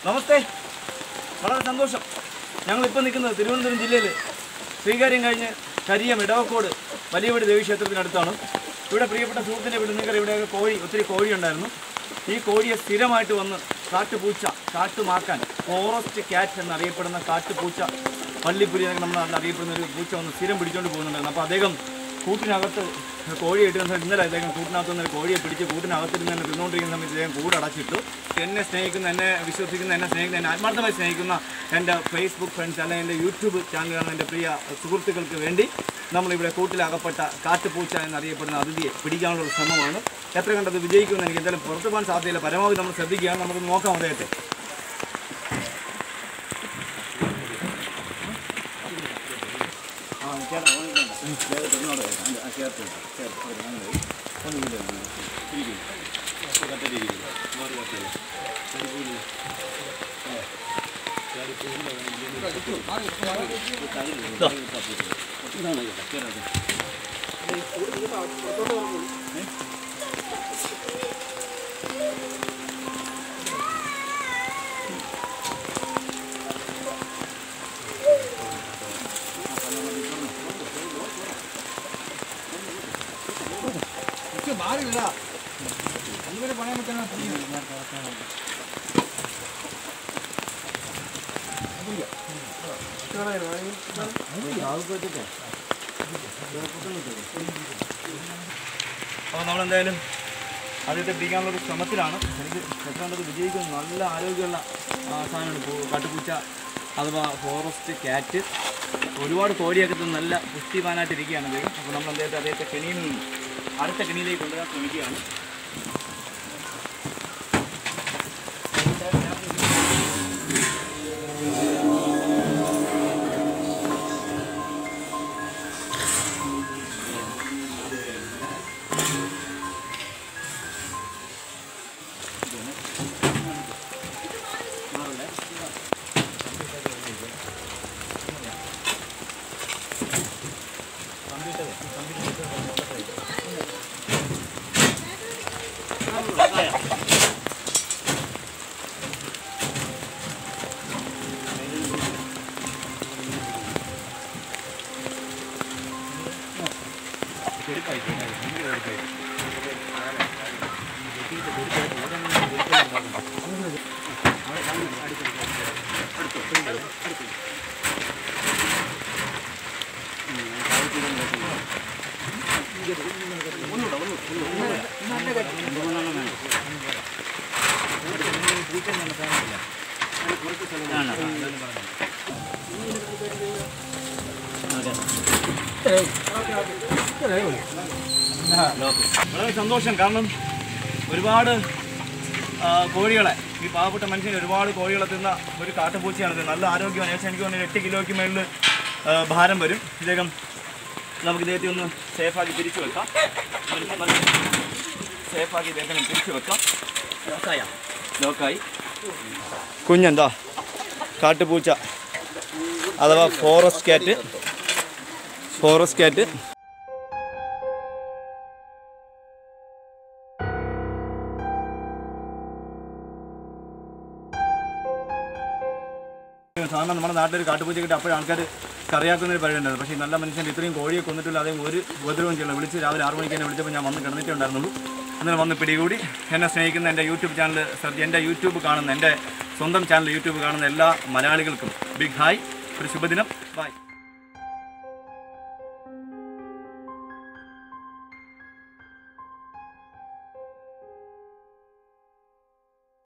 നമസ്തേ വളരെ സന്തോഷം ഞങ്ങളിപ്പോൾ നിൽക്കുന്നത് തിരുവനന്തപുരം ജില്ലയിൽ ശ്രീകാര്യം കഴിഞ്ഞ് കരിയം ഇടവക്കോട് വലിയവീട് ദേവീക്ഷേത്രത്തിനടുത്താണ് ഇവിടെ പ്രിയപ്പെട്ട സുഹൃത്തിൻ്റെ വീട് നിങ്ങൾ ഇവിടെ കോഴി ഒത്തിരി കോഴി ഉണ്ടായിരുന്നു ഈ കോഴിയെ സ്ഥിരമായിട്ട് വന്ന് കാട്ടുപൂച്ച കാട്ടുമാക്കാൻ ഫോറസ്റ്റ് ക്യാറ്റ് എന്നറിയപ്പെടുന്ന കാട്ടുപൂച്ച പള്ളിപ്പുരി എന്നൊക്കെ നമ്മൾ നാട്ടിൽ അറിയപ്പെടുന്ന ഒരു പൂച്ച വന്ന് സ്ഥിരം പിടിച്ചുകൊണ്ട് പോകുന്നുണ്ടായിരുന്നു അപ്പോൾ അദ്ദേഹം കൂട്ടിനകത്ത് കോഴിയെ ഇട്ടുന്ന സമയത്ത് ഇന്നലെ അദ്ദേഹം കൂട്ടിനകത്ത് നിന്ന് ഒരു കോഴിയെ പിടിച്ച് കൂട്ടിനകത്തിരുന്ന് തന്നെ തിന്നുകൊണ്ടിരിക്കുന്ന സമയത്ത് അദ്ദേഹം കൂട് അടച്ചിട്ടു എന്നെ സ്നേഹിക്കുന്ന എന്നെ വിശ്വസിക്കുന്ന എന്നെ സ്നേഹിക്കുന്ന എന്നെ ആത്മാർത്ഥമായി സ്നേഹിക്കുന്ന എൻ്റെ ഫേസ്ബുക്ക് ഫ്രണ്ട്സ് അല്ലെങ്കിൽ എൻ്റെ യൂട്യൂബ് ചാനലാണ് എൻ്റെ പ്രിയ സുഹൃത്തുക്കൾക്ക് വേണ്ടി നമ്മളിവിടെ കൂട്ടിലകപ്പെട്ട കാട്ടുപൂച്ച എന്നറിയപ്പെടുന്ന അതിഥിയെ പിടിക്കാനുള്ള ഒരു ശ്രമമാണ് എത്ര കണ്ടത് വിജയിക്കുമെന്ന് എനിക്ക് എന്തായാലും പുറത്തു പോകാൻ സാധ്യതയില്ല പരമാവധി നമ്മൾ ശ്രദ്ധിക്കുകയാണ് നമുക്ക് നോക്കാം അദ്ദേഹത്തെ ആ ചേട്ടാ ഓൻ വേണ്ട. ഉം, ചേട്ടാ തുറന്നോടെ വെക്കാം. ആ, ചേർത്ത് വെക്കാം. ചേർത്ത് വെക്കാം. അങ്ങനെ പോയി. ഒന്ന് വീട് വരണം. ഇരിക്കും. ഒരു കട്ട ഇരിക്കും. വേറെ കട്ടയില്ല. ഒരു പൂല്. ആ. ചേട്ടാ, പൂലിന്റെ വേണം. ഇതിന് ഒരു തകിട് വേണം. തകിട് ഇട്ടാ പൂത്ത്. ഇതാണ് ചേട്ടാ. ചേട്ടാ, ഇത്. അപ്പോൾ നമ്മളെന്തായാലും ആദ്യത്തെ പിടിക്കാനുള്ള ഒരു ശ്രമത്തിലാണ് എനിക്ക് എത്രണ്ടത് വിജയിക്കും നല്ല ആരോഗ്യമുള്ള ആ, സാധനമാണ് പൂ- കാട്ടുപൂച്ച അഥവാ ഫോറസ്റ്റ് ക്യാറ്റ് ഒരുപാട് കോഴിയൊക്കെ തിന്ന് നല്ല പുഷ്ടിമാനായിട്ട് ഇരിക്കുകയാണ് അദ്ദേഹം അപ്പോൾ നമ്മൾ അദ്ദേഹത്തെ അദ്ദേഹത്തെ കെണിയിൽ നിന്ന് അടുത്ത കെണിയിലേക്ക് കൊണ്ടുവരാൻ ശ്രമിക്കുകയാണ് വളരെ സന്തോഷം കാരണം ഒരുപാട് ആ, കോഴികളെ ഈ പാവപ്പെട്ട മനുഷ്യന് ഒരുപാട് കോഴികളെ തിന്ന ഒരു കാട്ടുപൂച്ചയാണിത് നല്ല ആരോഗ്യമാണ് ഏകദേശം എനിക്ക് തോന്നുന്നു എട്ട് കിലോയ്ക്ക് മേളിൽ ഭാരം വരും ഇദ്ദേഹം നമുക്ക് ഇദ്ദേഹത്തെ ഒന്ന് സേഫാക്കി തിരിച്ചു വെക്കാം സേഫാക്കി ഇദ്ദേഹത്തിനെ തിരിച്ചു വെക്കാം ലോക്കായ ലോക്കായി കുഞ്ഞെന്താ കാട്ടുപൂച്ച അഥവാ ഫോറസ്റ്റ് ക്യാറ്റ് ഫോറസ്റ്റ് ക്യാറ്റ് സാധാരണ നമ്മുടെ നാട്ടിലൊരു കാട്ടുപൂച്ച കിട്ടി അപ്പോഴും ആൾക്കാർ കറിയാക്കുന്ന ഒരു പരിപാടി ഉണ്ടായിരുന്നു പക്ഷേ ഈ നല്ല മനുഷ്യൻ ഇത്രയും കോഴിയെ കൊന്നിട്ടില്ല അതേ ഒരു ഉപദ്രവം ചെയ്യില്ല വിളിച്ച് രാവിലെ ആറ് മണിക്ക് എന്നെ വിളിച്ചപ്പോൾ ഞാൻ വന്ന് കിടന്നിട്ടേ ഉണ്ടായിരുന്നുള്ളൂ അന്നേരം വന്ന് പിടികൂടി എന്നെ സ്നേഹിക്കുന്ന എൻ്റെ യൂട്യൂബ് ചാനൽ സെർച്ച് എൻ്റെ യൂട്യൂബ് കാണുന്ന എൻ്റെ സ്വന്തം ചാനൽ യൂട്യൂബ് കാണുന്ന എല്ലാ മലയാളികൾക്കും ബിഗ് ഹായ് ഒരു ശുഭദിനം ബൈ